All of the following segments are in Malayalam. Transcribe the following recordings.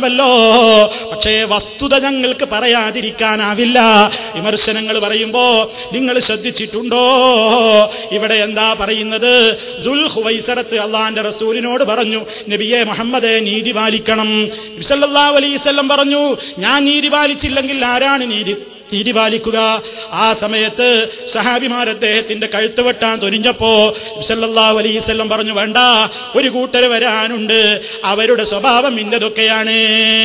ല്ലോ പക്ഷേ വസ്തുത ഞങ്ങൾക്ക് പറയാതിരിക്കാനാവില്ല വിമർശനങ്ങൾ പറയുമ്പോ നിങ്ങൾ ശ്രദ്ധിച്ചിട്ടുണ്ടോ ഇവിടെ എന്താ പറയുന്നത് ദുൽ ഹുവൈസറത്ത് അള്ളാന്റെ റസൂലിനോട് പറഞ്ഞു നബിയെ മുഹമ്മദെ നീതി പാലിക്കണം നബി സല്ലല്ലാഹു അലൈഹി വസല്ലം പറഞ്ഞു ഞാൻ നീതി പാലിച്ചില്ലെങ്കിൽ ആരാണ് നീതി നീതി പാലിക്കുക ആ സമയത്ത് സഹാബിമാർ അദ്ദേഹത്തിന്റെ കഴുത്ത് വെട്ടാൻ തുനിഞ്ഞപ്പോ സല്ലല്ലാഹു അലൈഹി വസല്ലം പറഞ്ഞു വേണ്ട ഒരു കൂട്ടർ വരാനുണ്ട് അവരുടെ സ്വഭാവം ഇന്നതൊക്കെയാണ്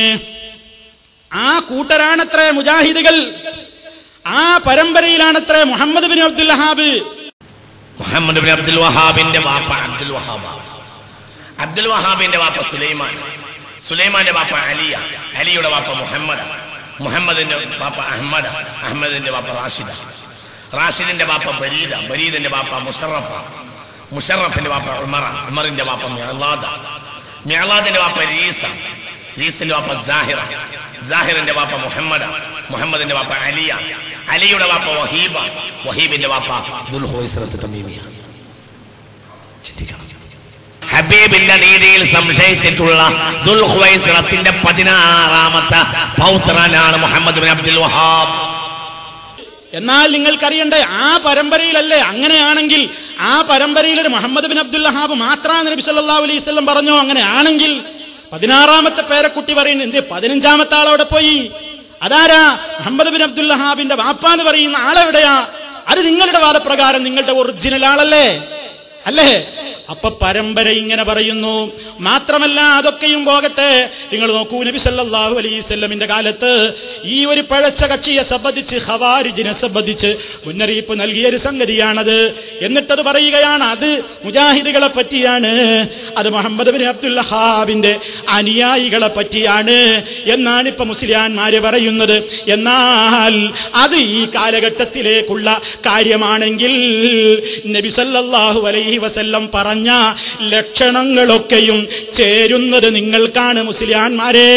ആ കൂട്ടരാണത്രേ മുജാഹിദുകൾ ആ പരമ്പരയിലാണത്രേ Muhammad bin Abdul Wahhab Muhammad bin Abdul വഹാബിന്റെ വാപ്പ അബ്ദുൽ വഹാബ് അബ്ദുൽ വഹാബിന്റെ വാപ്പ സുലൈമാൻ സുലൈമാന്റെ വാപ്പ അലിയ അലിയുടെ വാപ്പ മുഹമ്മദ് മുഹമ്മദിന്റെ വാപ്പ അഹമ്മദ് അഹമ്മദിന്റെ വാപ്പ റാഷിദ റാഷിദിന്റെ വാപ്പ ബരീദ ബരീദിന്റെ വാപ്പ മുഷറഫ മുഷറഫിന്റെ വാപ്പ ഉമറ ഉമറിന്റെ വാപ്പ മിഅലാദ മിഅലാദിന്റെ വാപ്പ രീസ രീസിന്റെ വാപ്പ സാഹിറ സാഹിറിന്റെ വാപ്പ മുഹമ്മദ് മുഹമ്മദിന്റെ വാപ്പ അലിയ അലിയുടെ വാപ്പ വഹീബ വഹീബിന്റെ വാപ്പ ദുൽഹുവൈസറത്ത് തമീമിയ ചിന്തിക്കണം ഹബീബിന്റെ നീതിയിൽ സംശയിച്ചിട്ടുള്ള ദുൽഹുവൈസറത്തിന്റെ പതിനാറാമത്തെ പൗത്രനാണ് മുഹമ്മദ് ബിൻ അബ്ദുൽ വഹാബ് എന്നാൽ നിങ്ങൾക്കറിയണ്ടേ ആ പരമ്പരയിലല്ലേ അങ്ങനെയാണെങ്കിൽ ആ പരമ്പരയിൽ ഒരു മുഹമ്മദ് ബിൻ അബ്ദുൽ വഹാബ് മാത്രമാണ് നബി സല്ലല്ലാഹു അലൈഹി വസല്ലം പറഞ്ഞു അങ്ങനെയാണെങ്കിൽ പതിനാറാമത്തെ പേരക്കുട്ടി പറയുന്നത് എന്ത് പതിനഞ്ചാമത്തെ ആളവിടെ പോയി അതാരാ മുഹമ്മദ് ബിൻ അബ്ദുൽ വഹാബിന്റെ വാപ്പ എന്ന് പറയുന്ന ആളെവിടെയാ അത് നിങ്ങളുടെ വാദപ്രകാരം നിങ്ങളുടെ ഒറിജിനൽ ആളല്ലേ അല്ലേ അപ്പൊ പരമ്പര ഇങ്ങനെ പറയുന്നു മാത്രമല്ല അതൊക്കെയും പോകട്ടെ നിങ്ങൾ നോക്കൂ നബി സല്ലല്ലാഹു അലൈഹി വസല്ലമിന്റെ കാലത്ത് ഈ ഒരു പഴച്ച കക്ഷിയെ സംബന്ധിച്ച് ഖവാരിജിനെ സംബന്ധിച്ച് മുന്നറിയിപ്പ് നൽകിയ ഒരു സംഗതിയാണത് എന്നിട്ടത് പറയുകയാണ് അത് മുജാഹിദുകളെ പറ്റിയാണ് അത് മുഹമ്മദ് ബിൻ അബ്ദുൽ വഹാബിന്റെ അനുയായികളെ പറ്റിയാണ് എന്നാണ് ഇപ്പൊ മുസ്ലിയാന്മാര് പറയുന്നത് എന്നാൽ അത് ഈ കാലഘട്ടത്തിലേക്കുള്ള കാര്യമാണെങ്കിൽ നബി സല്ലല്ലാഹു അലൈഹി വസല്ലം പറഞ്ഞ ലക്ഷണങ്ങളൊക്കെയും ചേരുന്നത് നിങ്ങൾക്കാണ് മുസ്ലിയാന്മാരെ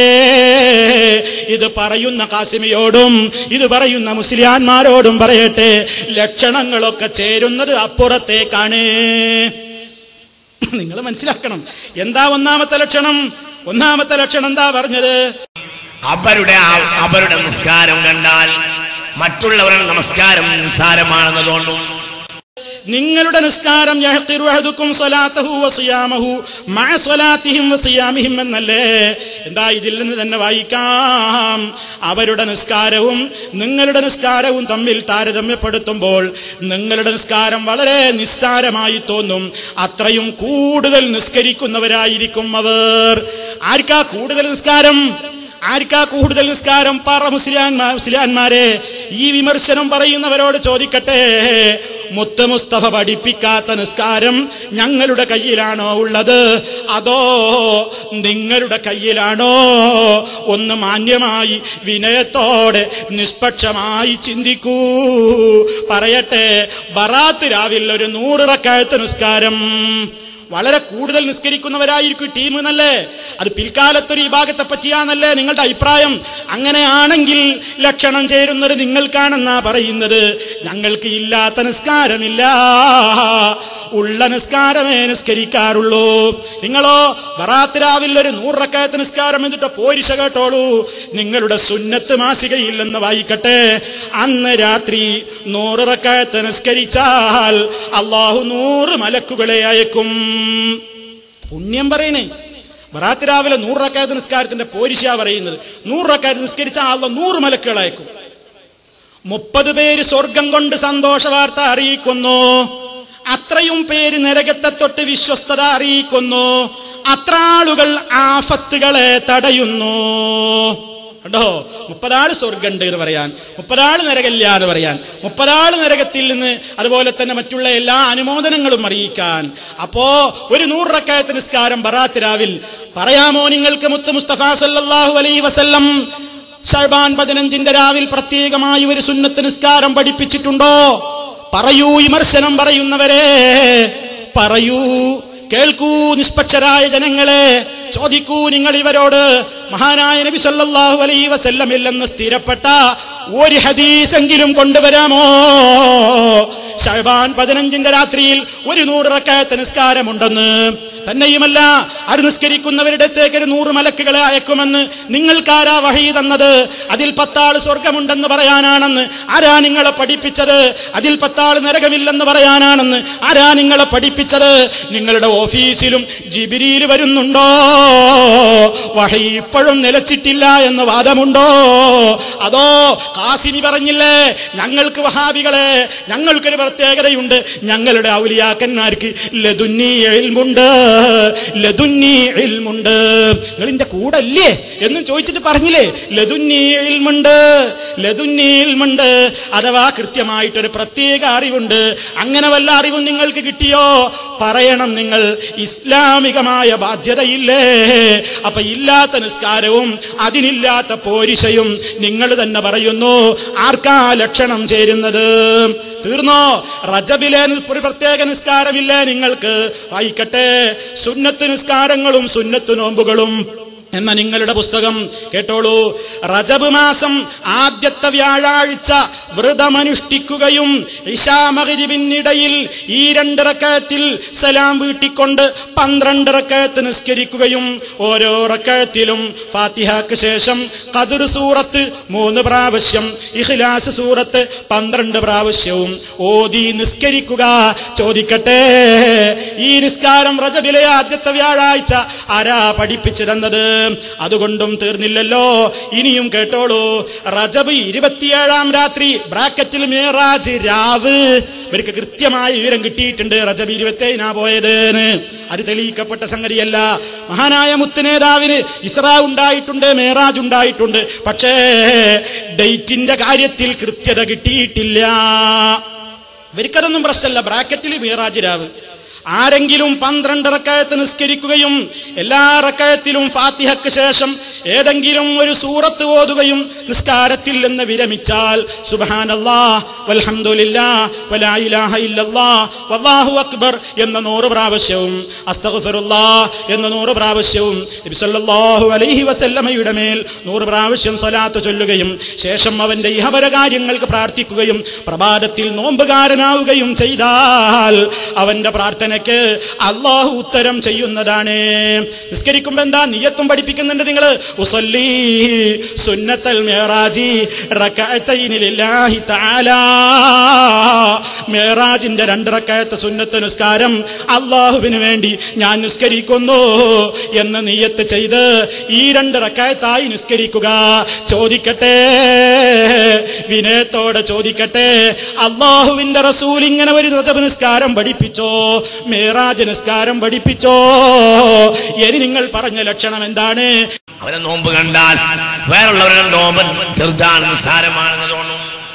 ഇത് പറയുന്ന കാസിമിയോടും ഇത് പറയുന്ന മുസ്ലിയാന്മാരോടും പറയട്ടെ ലക്ഷണങ്ങളൊക്കെ ചേരുന്നത് അപ്പുറത്തേക്കാണ് നിങ്ങൾ മനസ്സിലാക്കണം എന്താ ഒന്നാമത്തെ ലക്ഷണം ഒന്നാമത്തെ ലക്ഷണം എന്താ പറഞ്ഞത് അവരുടെ ആ- അവരുടെ നിസ്കാരം കണ്ടാൽ മറ്റുള്ളവരുടെ നമസ്കാരം നിസ്സാരമാണെന്ന് തോന്നും നിങ്ങളുടെ നിസ്കാരം യഹ്ഖിറു അഹദുക്കും സ്വലാത്തഹു വസിയാമഹു മഅ സ്വലാത്തിഹിം വസിയാമിഹിം എന്നല്ലേ എന്താ ഇതിൽ നിന്ന് തന്നെ വായിക്കാം അവരുടെ നിസ്കാരവും നിങ്ങളുടെ നിസ്കാരവും തമ്മിൽ താരതമ്യപ്പെടുത്തുമ്പോൾ നിങ്ങളുടെ നിസ്കാരം വളരെ നിസ്സാരമായി തോന്നും അത്രയും കൂടുതൽ നിസ്കരിക്കുന്നവരായിരിക്കും അവർ ആർക്കാ കൂടുതൽ നിസ്കാരം ആർക്കാ കൂടുതൽ നിസ്കാരം പറ മുസ്ലിയാന്മാ മുസ്ലിയാന്മാരെ ഈ വിമർശനം പറയുന്നവരോട് ചോദിക്കട്ടെ മുത്ത് മുസ്തഫ പഠിപ്പിക്കാത്ത നിസ്കാരം ഞങ്ങളുടെ കയ്യിലാണോ ഉള്ളത് അതോ നിങ്ങളുടെ കയ്യിലാണോ ഒന്ന് മാന്യമായി വിനയത്തോടെ നിഷ്പക്ഷമായി ചിന്തിക്കൂ പറയട്ടെ ബറാത്ത് രാവിലെ ഒരു നൂറ് റക്കായത്ത് നിസ്കാരം വളരെ കൂടുതൽ നിസ്കരിക്കുന്നവരായിരിക്കും ടീം എന്നല്ലേ അത് പിൽക്കാലത്തൊരു വിഭാഗത്തെ പറ്റിയാന്നല്ലേ നിങ്ങളുടെ അഭിപ്രായം അങ്ങനെയാണെങ്കിൽ ലക്ഷണം ചേരുന്നത് നിങ്ങൾക്കാണെന്നാ പറയുന്നത് ഞങ്ങൾക്ക് ഇല്ലാത്ത നിസ്കാരമില്ല ഉള്ള നിസ്കാരമേ നിസ്കരിക്കാറുള്ളൂ നിങ്ങളോ ബറാത്ത് രാവിലെ ഒരു നൂറക്കായത്ത് നിസ്കാരം എന്നിട്ട് പോരിശ കേട്ടോളൂ നിങ്ങളുടെ സുന്നത്ത് മാസികയില്ലെന്ന് വായിക്കട്ടെ അന്ന് രാത്രി നൂറ് റക്കായത്ത് നിസ്കരിച്ചാൽ അള്ളാഹു നൂറ് മലക്കുകളെ അയക്കും പുണ്യം പറയണേ ബറാത്ത് രാവിലെ നൂറ് റക്കായത്ത് നിസ്കാരത്തിന്റെ പോരിശ പറയുന്നത് നൂറ് റക്കായത്ത് നിസ്കരിച്ചാൽ അള്ളാഹ് നൂറ് മലക്കുകൾ അയക്കും മുപ്പത് പേര് സ്വർഗം കൊണ്ട് സന്തോഷ വാർത്ത അറിയിക്കുന്നു അത്രയും പേര് നരകത്തെ തൊട്ട് വിശ്വസ്തത അറിയിക്കുന്നു അത്ര ആളുകൾ ആഫത്തുകളെ തടയുന്നു കണ്ടോ മുപ്പതാള് സ്വർഗമുണ്ട് എന്ന് പറയാൻ മുപ്പതാള് നരകല്ല എന്ന് പറയാൻ മുപ്പതാള് നരകത്തിൽ നിന്ന് അതുപോലെ തന്നെ മറ്റുള്ള എല്ലാ അനുമോദനങ്ങളും അറിയിക്കാൻ അപ്പോ ഒരു നൂറ് റക്കായത്ത് നിസ്കാരം ബറാത്ത് രാവിൽ പറയാമോ നിങ്ങൾക്ക് മുത്ത് മുസ്തഫ സല്ലല്ലാഹു അലൈഹി വസല്ലം ഷർബാൻ പതിനഞ്ചിന്റെ രാവിൽ പ്രത്യേകമായി ഒരു സുന്നത്ത് നിസ്കാരം പഠിപ്പിച്ചിട്ടുണ്ടോ പറയൂ വിമർശനം പറയുന്നവരെ പറയൂ കേൾക്കൂ നിഷ്പക്ഷരായ ജനങ്ങളെ ചോദിക്കൂ നിങ്ങൾ ഇവരോട് മഹാനായ നബി സല്ലല്ലാഹു അലൈഹി വസല്ലമില്ലെന്ന് സ്ഥിരപ്പെട്ട ഒരു ഹദീസെങ്കിലും കൊണ്ടുവരാമോ ഷഹബാൻ പതിനഞ്ചിന്റെ രാത്രിയിൽ ഒരു നൂറ് റക്കായത്ത് നിസ്കാരമുണ്ടെന്ന് തന്നെയുമല്ല അത് നിസ്കരിക്കുന്നവരുടെ അടുത്തേക്ക് ഒരു നൂറ് മലക്കുകളെ അയക്കുമെന്ന് നിങ്ങൾക്കാരാ വഴി തന്നത് അതിൽ പത്താള് സ്വർഗമുണ്ടെന്ന് പറയാനാണെന്ന് ആരാ നിങ്ങളെ പഠിപ്പിച്ചത് അതിൽ പത്താള് നരകമില്ലെന്ന് പറയാനാണെന്ന് ആരാ നിങ്ങളെ പഠിപ്പിച്ചത് നിങ്ങളുടെ ഓഫീസിലും ജിബിരിയിൽ വരുന്നുണ്ടോ വഹി ഇപ്പോഴും നിലച്ചിട്ടില്ല എന്ന് വാദമുണ്ടോ അതോ കാസിമി പറഞ്ഞില്ലേ ഞങ്ങൾക്ക് വഹാബികളെ ഞങ്ങൾക്കൊരു പ്രത്യേകതയുണ്ട് ഞങ്ങളുടെ ഔലിയാക്കന്മാർക്ക് ലതുന്നി എൽമുണ്ട് ലതുന്നി എൽമുണ്ട് നിങ്ങളിന്റെ കൂടല്ലേ എന്നും ചോദിച്ചിട്ട് പറഞ്ഞില്ലേ ലതുന്നി എൽമുണ്ട് ലതുന്നി എൽമുണ്ട് അഥവാ കൃത്യമായിട്ടൊരു പ്രത്യേക അറിവുണ്ട് അങ്ങനെ വല്ല അറിവും നിങ്ങൾക്ക് കിട്ടിയോ പറയണം നിങ്ങൾ ഇസ്ലാമികമായ ബാധ്യതയില്ലേ അപ്പൊ ഇല്ലാത്ത നിസ്കാരവും അതിനില്ലാത്ത പോരിശയും നിങ്ങൾ തന്നെ പറയുന്നു ആർക്കാ ലക്ഷണം ചേരുന്നത് തീർന്നോ റജബിലെ നി- ഒരു പ്രത്യേക നിസ്കാരമില്ലേ നിങ്ങൾക്ക് വായിക്കട്ടെ സുന്നത്ത് നിസ്കാരങ്ങളും സുന്നത്ത് നോമ്പുകളും എന്ന നിങ്ങളുടെ പുസ്തകം കേട്ടോളൂ റജബ് മാസം ആദ്യത്തെ വ്യാഴാഴ്ച വ്രതമനുഷ്ഠിക്കുകയും ഇഷാമകരിവിനിടയിൽ ഈ രണ്ട് റക്കഴത്തിൽ സലാം വീട്ടിക്കൊണ്ട് പന്ത്രണ്ട് റക്കഴത്ത് നിസ്കരിക്കുകയും ഓരോ റക്കഴത്തിലും ഫാത്തിഹക്ക് ശേഷം കതിർ സൂറത്ത് മൂന്ന് പ്രാവശ്യം ഇഖ്ലാസ് സൂറത്ത് പന്ത്രണ്ട് പ്രാവശ്യവും ഓതി നിസ്കരിക്കുക ചോദിക്കട്ടെ ഈ നിസ്കാരം റജബിലെ ആദ്യത്തെ വ്യാഴാഴ്ച ആരാ പഠിപ്പിച്ചു തന്നത് അതുകൊണ്ടും തീർന്നില്ലല്ലോ ഇനിയും കേട്ടോളൂ റജബ് ഇരുപത്തിയേഴാം രാത്രി ബ്രാക്കറ്റിൽ മേറാജ് രാവ് ഇവർക്ക് കൃത്യമായ വിവരം കിട്ടിയിട്ടുണ്ട് റജബ് ഇരുപത്തേനാ പോയത് അത് തെളിയിക്കപ്പെട്ട സംഗതിയല്ല മഹാനായ മുത്തുനേതാവിന് ഇസ്ര ഉണ്ടായിട്ടുണ്ട് മേറാജ് ഉണ്ടായിട്ടുണ്ട് പക്ഷേ ഡേറ്റിന്റെ കാര്യത്തിൽ കൃത്യത കിട്ടിയിട്ടില്ല ഇവർക്കതൊന്നും പ്രശ്നമല്ല ബ്രാക്കറ്റിൽ മീറാജ് രാവ് ആരെങ്കിലും പന്ത്രണ്ട് റക്കായത്ത് നിസ്കരിക്കുകയും എല്ലാ റക്കായത്തിലും ഫാത്തിഹക്ക് ശേഷം ഏതെങ്കിലും ഒരു സൂറത്ത് ഓതുകയും നിസ്കാരത്തിൽ നിന്ന് വിരമിച്ചാൽ സുബ്ഹാനല്ലാ വൽഹംദുലില്ലാ വലാ ഇലാഹ ഇല്ലല്ലാ വല്ലാഹു അക്ബർ എന്ന നൂറ് പ്രാവശ്യവും അസ്തഗ്ഫിറുല്ലാ എന്ന നൂറ് പ്രാവശ്യവും നബി സല്ലല്ലാഹു അലൈഹി വസല്ലമയുടെ മേൽ നൂറ് പ്രാവശ്യം സ്വലാത്ത് ചൊല്ലുകയും ശേഷം അവന്റെ ഇഹപര കാര്യങ്ങൾക്ക് പ്രാർത്ഥിക്കുകയും പ്രഭാതത്തിൽ നോമ്പുകാരനാവുകയും ചെയ്താൽ അവന്റെ പ്രാർത്ഥനയ്ക്ക് അള്ളാഹു ഉത്തരം ചെയ്യുന്നതാണ് നിസ്കരിക്കുമ്പോ എന്താ നീയത്തും പഠിപ്പിക്കുന്നുണ്ട് നിങ്ങൾ ഉസല്ലി സുന്നത്തൽ മേറാജി റകഅത്തൈനി ലില്ലാഹി തആല മേറാജിന്റെ രണ്ട് റക്കയത്ത് സുന്നത്ത് നിസ്കാരം അള്ളാഹുവിന് വേണ്ടി ഞാൻ നിസ്കരിക്കുന്നു എന്ന് നീയത്ത് ചെയ്ത് ഈ രണ്ട് റക്കായത്തായി നിസ്കരിക്കുക ചോദിക്കട്ടെ വിനയത്തോടെ ചോദിക്കട്ടെ അള്ളാഹുവിന്റെ റസൂൽ ഇങ്ങനെ ഒരു റജബ് നിസ്കാരം പഠിപ്പിച്ചോ മേറാജ് നിസ്കാരം പഠിപ്പിച്ചോ ഇനി നിങ്ങൾ പറഞ്ഞ ലക്ഷണം എന്താണ് അവനെ നോമ്പ് കണ്ടാൽ വേറുള്ളവരുടെ നോമ്പ് ചെറുതാണ് നിസ്സാരമാണെന്ന് തോന്നും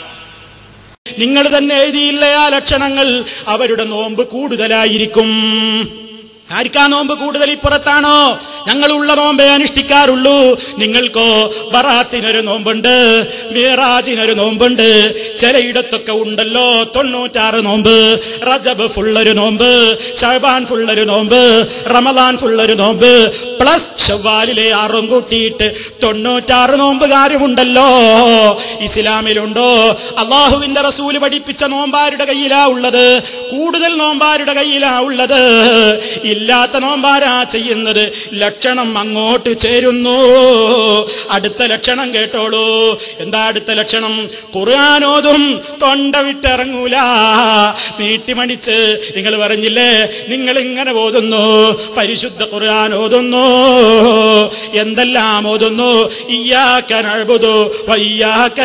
നിങ്ങൾ തന്നെ എഴുതിയില്ല ആ ലക്ഷണങ്ങൾ അവരുടെ നോമ്പ് കൂടുതലായിരിക്കും ആർക്കാ നോമ്പ് കൂടുതൽ ഇപ്പുറത്താണോ ഞങ്ങളുള്ള നോമ്പേ അനുഷ്ഠിക്കാറുള്ളൂ നിങ്ങൾക്കോ ബറാത്തിനൊരു നോമ്പുണ്ട് മീറാജിനൊരു നോമ്പുണ്ട് ചിലയിടത്തൊക്കെ ഉണ്ടല്ലോ തൊണ്ണൂറ്റാറ് നോമ്പ് റജബ് ഫുള്ളൊരു നോമ്പ് ഷഹബാൻ ഫുള്ളൊരു നോമ്പ് റമദാൻ ഫുള്ളൊരു നോമ്പ് പ്ലസ് ഷവ്വാലിലെ ആറും കൂട്ടിയിട്ട് തൊണ്ണൂറ്റാറ് നോമ്പുകാരുമുണ്ടല്ലോ ഇസ്ലാമിലുണ്ടോ അള്ളാഹുവിന്റെ റസൂല് പഠിപ്പിച്ച നോമ്പാരുടെ കയ്യിലാ ഉള്ളത് കൂടുതൽ നോമ്പാരുടെ കയ്യിലാ ഉള്ളത് ഇല്ലാത്ത നോമ്പാരാ ചെയ്യുന്നത് ലക്ഷണം അങ്ങോട്ട് ചേരുന്നു അടുത്ത ലക്ഷണം കേട്ടോളൂ എന്താ അടുത്ത ലക്ഷണം ഖുർആാനോതും തൊണ്ട വിട്ടിറങ്ങൂല നീട്ടിമണിച്ച് നിങ്ങൾ പറഞ്ഞില്ലേ നിങ്ങൾ ഇങ്ങനെ ഓതുന്നു പരിശുദ്ധ ഖുർആൻ ഓതുന്നു എന്തെല്ലാം ഓതുന്നു ഇയ്യാക നഅ്ബുദു വഇയ്യാക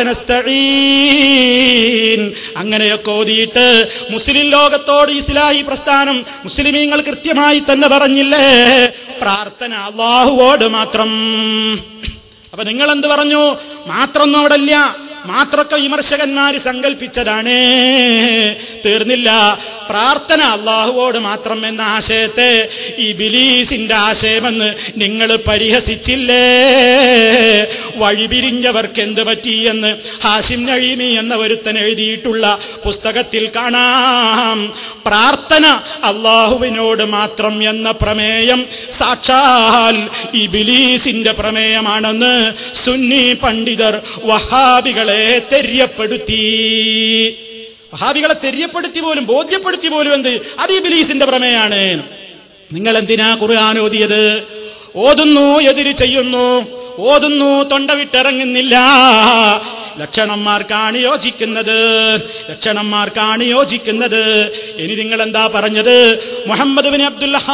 നസ്തഈൻ അങ്ങനെയൊക്കെ ഓതിയിട്ട് മുസ്ലിം ലോകത്തോട് ഇസ്ലാഹി പ്രസ്ഥാനം മുസ്ലിമീങ്ങൾ കൃത്യമായി തന്നെ പറഞ്ഞില്ലേ പ്രാർത്ഥന അള്ളാഹുവോട് മാത്രം അപ്പൊ നിങ്ങൾ എന്ത് പറഞ്ഞു മാത്രമൊന്നും അവിടെ ഇല്ല മാത്രമൊക്കെ വിമർശകന്മാര് സങ്കല്പിച്ചതാണ് തീർന്നില്ല പ്രാർത്ഥന അള്ളാഹുവോട് മാത്രം എന്ന ആശയത്തെ ഈ ബിലീസിന്റെ ആശയമെന്ന് നിങ്ങൾ പരിഹസിച്ചില്ലേ വഴിപിരിഞ്ഞവർക്ക് എന്ത് പറ്റി എന്ന് ഹാഷിം നഴീമി എന്ന ഒരുത്തൻ എഴുതിയിട്ടുള്ള പുസ്തകത്തിൽ കാണാം പ്രാർത്ഥന അള്ളാഹുവിനോട് മാത്രം എന്ന പ്രമേയം സാക്ഷാൽ ഈ ബിലീസിന്റെ പ്രമേയമാണെന്ന് സുന്നി പണ്ഡിതർ വഹാബികളെ തെര്യപ്പെടുത്തി വഹാബികളെ തെര്യപ്പെടുത്തി പോലും ബോധ്യപ്പെടുത്തി പോലും എന്ത് അത് ഈ ബിലീസിന്റെ പ്രമേയാണ് നിങ്ങൾ എന്തിനാ ഖുർആൻ ഓതിയത് ഓതുന്നു എതിര് ചെയ്യുന്നു ഓതുന്നു തൊണ്ട വിട്ടിറങ്ങുന്നില്ല ലക്ഷണന്മാർക്കാണ് യോജിക്കുന്നത് ലക്ഷണന്മാർക്കാണ് യോജിക്കുന്നത് ഇനി നിങ്ങൾ എന്താ പറഞ്ഞത് മുഹമ്മദ് ബിൻ അബ്ദുല്ല